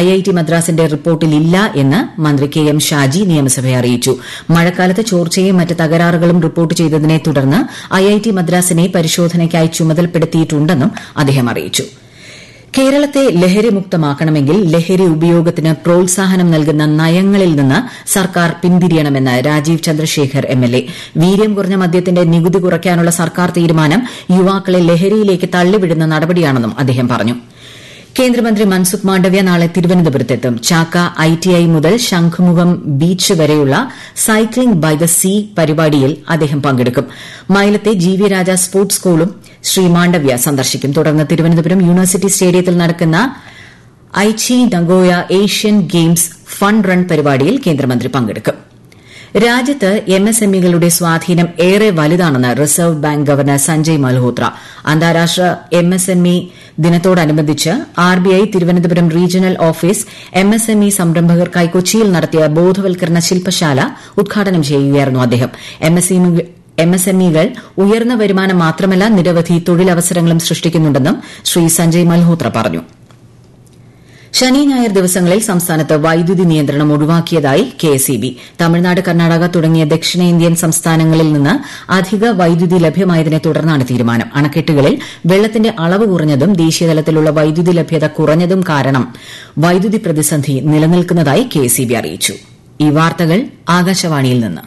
IIT മദ്രാസിന്റെ റിപ്പോർട്ടിലില്ല എന്ന് മന്ത്രി K M Shaji നിയമസഭയെ അറിയിച്ചു മഴക്കാലത്ത് ചോർച്ചയും മറ്റ് തകരാറുകളും റിപ്പോർട്ട് ചെയ്തതിനെ തുടർന്ന് ഐഐടി മദ്രാസിനെ പരിശോധനയ്ക്കായി ചുമതലപ്പെടുത്തിയിട്ടുണ്ടെന്നും അദ്ദേഹം അറിയിച്ചു കേരളത്തെ ലഹരിമുക്തമാക്കണമെങ്കിൽ ലഹരി ഉപയോഗത്തിന് പ്രോത്സാഹനം നൽകുന്ന നയങ്ങളിൽ നിന്ന് സർക്കാർ പിന്തിരിയണമെന്ന് രാജീവ് ചന്ദ്രശേഖർ എംഎൽഎ വീര്യം കുറഞ്ഞ മദ്യത്തിന്റെ നികുതി കുറയ്ക്കാനുള്ള സർക്കാർ തീരുമാനം യുവാക്കളെ ലഹരിയിലേക്ക് തള്ളിവിടുന്ന നടപടിയാണെന്നും അദ്ദേഹം പറഞ്ഞു കേന്ദ്രമന്ത്രി മൻസുഖ് മാണ്ഡവ്യ നാളെ തിരുവനന്തപുരത്തെത്തും ചാക്ക ഐടിഐ മുതൽ ശംഖുമുഖം ബീച്ച് വരെയുള്ള സൈക്ലിംഗ് ബൈ ദ സീ പരിപാടിയിൽ അദ്ദേഹം പങ്കെടുക്കും മൈലത്തെ ജി വി രാജ സ്പോർട്സ് സ്കൂളും ശ്രീ മാണ്ഡവ്യ സന്ദർശിക്കും തുടർന്ന് തിരുവനന്തപുരം യൂണിവേഴ്സിറ്റി സ്റ്റേഡിയത്തിൽ നടക്കുന്ന Aichi Nagoya Asian Games fun run പരിപാടിയിൽ കേന്ദ്രമന്ത്രി പങ്കെടുക്കും രാജ്യത്ത് എംഎസ്എംഇകളുടെ സ്വാധീനം ഏറെ വലുതാണെന്ന് Reserve Bank governor Sanjay Malhotra അന്താരാഷ്ട്ര എംഎസ്എംഇ ദിനത്തോടനുബന്ധിച്ച് RBI Thiruvananthapuram regional office MSME സംരംഭകർക്കായി കൊച്ചിയിൽ നടത്തിയ ബോധവൽക്കരണ ശില്പശാല ഉദ്ഘാടനം ചെയ്യുകയായിരുന്നു അദ്ദേഹം എംഎസ്എംഇകൾ ഉയർന്ന വരുമാനം മാത്രമല്ല നിരവധി തൊഴിലവസരങ്ങളും സൃഷ്ടിക്കുന്നുണ്ടെന്നും ശ്രീ സഞ്ജയ് മൽഹോത്ര പറഞ്ഞു ശനി ഞായർ ദിവസങ്ങളിൽ സംസ്ഥാനത്ത് വൈദ്യുതി നിയന്ത്രണം ഒഴിവാക്കിയതായി കെഎസ്ഇബി തമിഴ്നാട് കർണാടക തുടങ്ങിയ ദക്ഷിണേന്ത്യൻ സംസ്ഥാനങ്ങളിൽ നിന്ന് അധിക വൈദ്യുതി ലഭ്യമായതിനെ തുടർന്നാണ് തീരുമാനം അണക്കെട്ടുകളിൽ വെള്ളത്തിന്റെ അളവ് കുറഞ്ഞതും ദേശീയതലത്തിലുള്ള വൈദ്യുതി ലഭ്യത കുറഞ്ഞതും കാരണം വൈദ്യുതി പ്രതിസന്ധി നിലനിൽക്കുന്നതായി കെഎസ്ഇബി അറിയിച്ചു ഈ വാർത്തകൾ ആകാശവാണിയിൽ നിന്ന്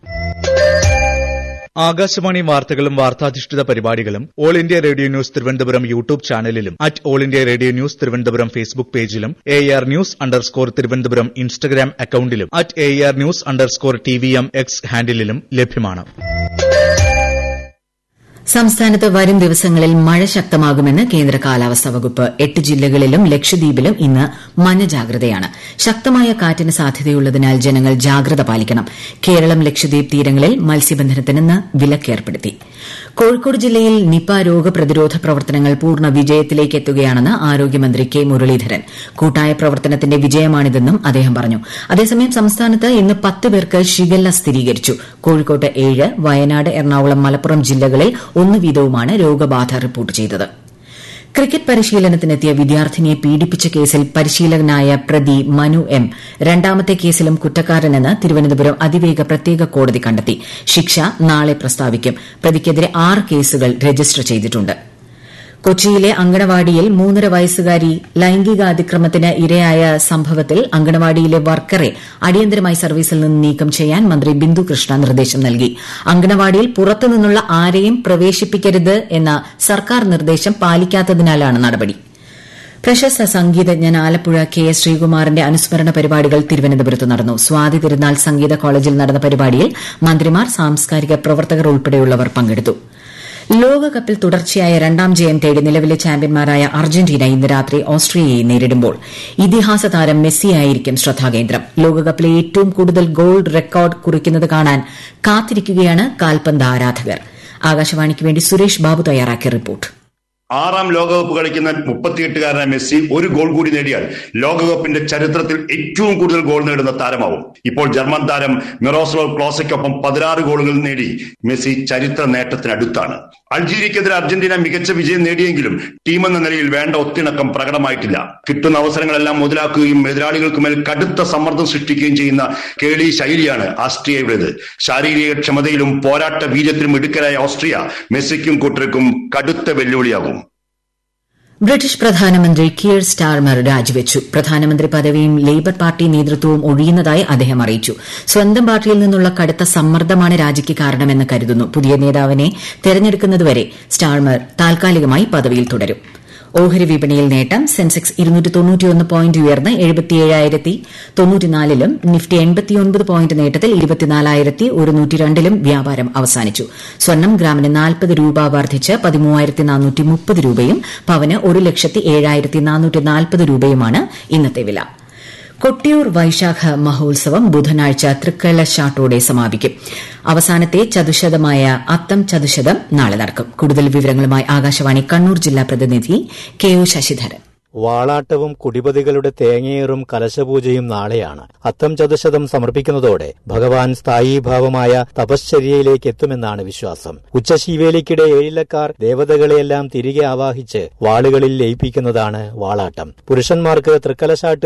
ആകാശവാണി വാർത്തകളും വാർത്താധിഷ്ഠിത പരിപാടികളും All India Radio News Thiruvananthapuram YouTube ചാനലിലും at All India Radio News Thiruvananthapuram Facebook പേജിലും A R news underscore Thiruvananthapuram Instagram അക്കൌണ്ടിലും at A R news underscore T V M X ഹാൻഡിലും ലഭ്യമാണ് സംസ്ഥാനത്ത് വരും ദിവസങ്ങളിൽ മഴ ശക്തമാകുമെന്ന് കേന്ദ്ര കാലാവസ്ഥാ വകുപ്പ് എട്ട് ജില്ലകളിലും ലക്ഷദ്വീപിലും ഇന്ന് മഞ്ഞ ജാഗ്രതയാണ് ശക്തമായ കാറ്റിന് സാധ്യതയുള്ളതിനാൽ ജനങ്ങൾ ജാഗ്രത പാലിക്കണം കേരളം ലക്ഷദ്വീപ് തീരങ്ങളിൽ മത്സ്യബന്ധനത്തിന് ഇന്ന് വിലക്കേർപ്പെടുത്തി കോഴിക്കോട് ജില്ലയിൽ നിപ രോഗപ്രതിരോധ പ്രവർത്തനങ്ങൾ പൂർണ്ണ വിജയത്തിലേക്ക് എത്തുകയാണെന്ന് ആരോഗ്യമന്ത്രി കെ മുരളീധരൻ കൂട്ടായ പ്രവർത്തനത്തിന്റെ വിജയമാണിതെന്നും അദ്ദേഹം പറഞ്ഞു അതേസമയം സംസ്ഥാനത്ത് ഇന്ന് പത്ത് പേർക്ക് ഷിഗല്ല സ്ഥിരീകരിച്ചു കോഴിക്കോട്ട് ഏഴ് വയനാട് എറണാകുളം മലപ്പുറം ജില്ലകളിൽ ഒന്ന് വീതവുമാണ് രോഗബാധ റിപ്പോർട്ട് ചെയ്തത് ക്രിക്കറ്റ് പരിശീലനത്തിനെത്തിയ വിദ്യാർത്ഥിനിയെ പീഡിപ്പിച്ച കേസിൽ പരിശീലകനായ പ്രതി മനു എം രണ്ടാമത്തെ കേസിലും കുറ്റക്കാരനെന്ന് തിരുവനന്തപുരം അതിവേഗ പ്രത്യേക കോടതി കണ്ടെത്തി ശിക്ഷ നാളെ പ്രസ്താവിക്കും പ്രതിക്കെതിരെ ആറ് കേസുകൾ രജിസ്റ്റർ ചെയ്തിട്ടുണ്ട് കൊച്ചിയിലെ അങ്കണവാടിയിൽ മൂന്നര വയസ്സുകാരി ലൈംഗികാതിക്രമത്തിന് ഇരയായ സംഭവത്തിൽ അങ്കണവാടിയിലെ വർക്കറെ അടിയന്തരമായി സർവീസിൽ നിന്ന് നീക്കം ചെയ്യാൻ മന്ത്രി ബിന്ദു കൃഷ്ണ നിർദ്ദേശം നൽകി അങ്കണവാടിയിൽ പുറത്തുനിന്നുള്ള ആരെയും പ്രവേശിപ്പിക്കരുത് എന്ന സർക്കാർ നിർദ്ദേശം പാലിക്കാത്തതിനാലാണ് നടപടി പ്രശസ്ത സംഗീതജ്ഞൻ ആലപ്പുഴ കെ എസ് ശ്രീകുമാറിന്റെ അനുസ്മരണ പരിപാടികൾ തിരുവനന്തപുരത്ത് നടന്നു സ്വാതി തിരുനാൾ സംഗീത കോളേജിൽ നടന്ന പരിപാടിയിൽ മന്ത്രിമാർ സാംസ്കാരിക പ്രവർത്തകർ ഉൾപ്പെടെയുള്ളവർ പങ്കെടുത്തു ലോകകപ്പിൽ തുടർച്ചയായ രണ്ടാം ജയം തേടി നിലവിലെ ചാമ്പ്യന്മാരായ അർജന്റീന ഇന്ന് രാത്രി ഓസ്ട്രിയയെ നേരിടുമ്പോൾ ഇതിഹാസ താരം മെസ്സിയായിരിക്കും ശ്രദ്ധാകേന്ദ്രം ലോകകപ്പിലെ ഏറ്റവും കൂടുതൽ ഗോൾ റെക്കോർഡ് കുറിക്കുന്നത് കാണാൻ കാത്തിരിക്കുകയാണ് കാൽപന്ത് ആരാധകർ ആകാശവാണിക്ക് വേണ്ടി സുരേഷ് ബാബു തയ്യാറാക്കിയ റിപ്പോർട്ട് ആറാം ലോകകപ്പ് കളിക്കുന്ന മുപ്പത്തിയെട്ടുകാരനായ മെസ്സി ഒരു ഗോൾ കൂടി നേടിയാൽ ലോകകപ്പിന്റെ ചരിത്രത്തിൽ ഏറ്റവും കൂടുതൽ ഗോൾ നേടുന്ന താരമാവും ഇപ്പോൾ ജർമ്മൻ താരം മിറോസ്ലോവ് ക്ലോസയ്ക്കൊപ്പം പതിനാറ് ഗോളുകൾ നേടി മെസ്സി ചരിത്ര നേട്ടത്തിനടുത്താണ് അൾജീരിയക്കെതിരെ അർജന്റീന മികച്ച വിജയം നേടിയെങ്കിലും ടീം എന്ന നിലയിൽ വേണ്ട ഒത്തിണക്കം പ്രകടമായിട്ടില്ല കിട്ടുന്ന അവസരങ്ങളെല്ലാം മുതലാക്കുകയും എതിരാളികൾക്ക് മേൽ കടുത്ത സമ്മർദ്ദം സൃഷ്ടിക്കുകയും ചെയ്യുന്ന കേളി ശൈലിയാണ് ആസ്ട്രിയയുടേത് ശാരീരിക ക്ഷമതയിലും പോരാട്ട വീര്യത്തിലും മിടുക്കരായ ഓസ്ട്രിയ മെസ്സിക്കും കൂട്ടർക്കും കടുത്ത വെല്ലുവിളിയാകും ബ്രിട്ടീഷ് പ്രധാനമന്ത്രി കിയർ സ്റ്റാർമർ രാജിവെച്ചു പ്രധാനമന്ത്രി പദവിയും ലേബർ പാർട്ടി നേതൃത്വവും ഒഴിയുന്നതായി അദ്ദേഹം അറിയിച്ചു സ്വന്തം പാർട്ടിയിൽ നിന്നുള്ള കടുത്ത സമ്മർദ്ദമാണ് രാജിക്ക് കാരണമെന്ന് കരുതുന്നു പുതിയ നേതാവിനെ തെരഞ്ഞെടുക്കുന്നതുവരെ സ്റ്റാർമർ താൽക്കാലികമായി പദവിയിൽ തുടരും ഓഹരി വിപണിയിൽ നേട്ടം സെൻസെക്സ് പോയിന്റ് ഉയർന്ന് എഴുപത്തിയേഴായിരത്തി തൊണ്ണൂറ്റിനാലിലും നിഫ്റ്റി എൺപത്തിയൊൻപത് പോയിന്റ് നേട്ടത്തിൽ ഇരുപത്തിനാലായിരത്തി ഒരുന്നൂറ്റി രണ്ടിലും വ്യാപാരം അവസാനിച്ചു സ്വർണം ഗ്രാമിന് നാൽപ്പത് രൂപ വർദ്ധിച്ച് പതിമൂവായിരത്തി നാനൂറ്റി മുപ്പത് രൂപയും പവന് ഒരു ലക്ഷത്തി ഏഴായിരത്തി നാനൂറ്റി നാൽപ്പത് രൂപയുമാണ് ഇന്നത്തെ വില കൊട്ടിയൂർ വൈശാഖ മഹോത്സവം ബുധനാഴ്ച തൃക്കലശാട്ടോടെ സമാപിക്കും അവസാനത്തെ ചതുശതമായ അത്തം ചതുശതം നാളെ നടക്കും കൂടുതൽ വിവരങ്ങളുമായി ആകാശവാണി കണ്ണൂർ ജില്ലാ പ്രതിനിധി കെ ഒ ശശിധരൻ വാളാട്ടവും കുടിപതികളുടെ തേങ്ങയേറും കലശപൂജയും നാളെയാണ് അത്തം ചതുശതം സമർപ്പിക്കുന്നതോടെ ഭഗവാൻ സ്ഥായീഭാവമായ തപശ്ചര്യയിലേക്ക് എത്തുമെന്നാണ് വിശ്വാസം ഉച്ചശീവേലിക്കിടെ ഏഴിലക്കാർ ദേവതകളെയെല്ലാം തിരികെ ആവാഹിച്ച് വാളുകളിൽ ലയിപ്പിക്കുന്നതാണ് വാളാട്ടം പുരുഷന്മാർക്ക് തൃക്കലശാട്ട്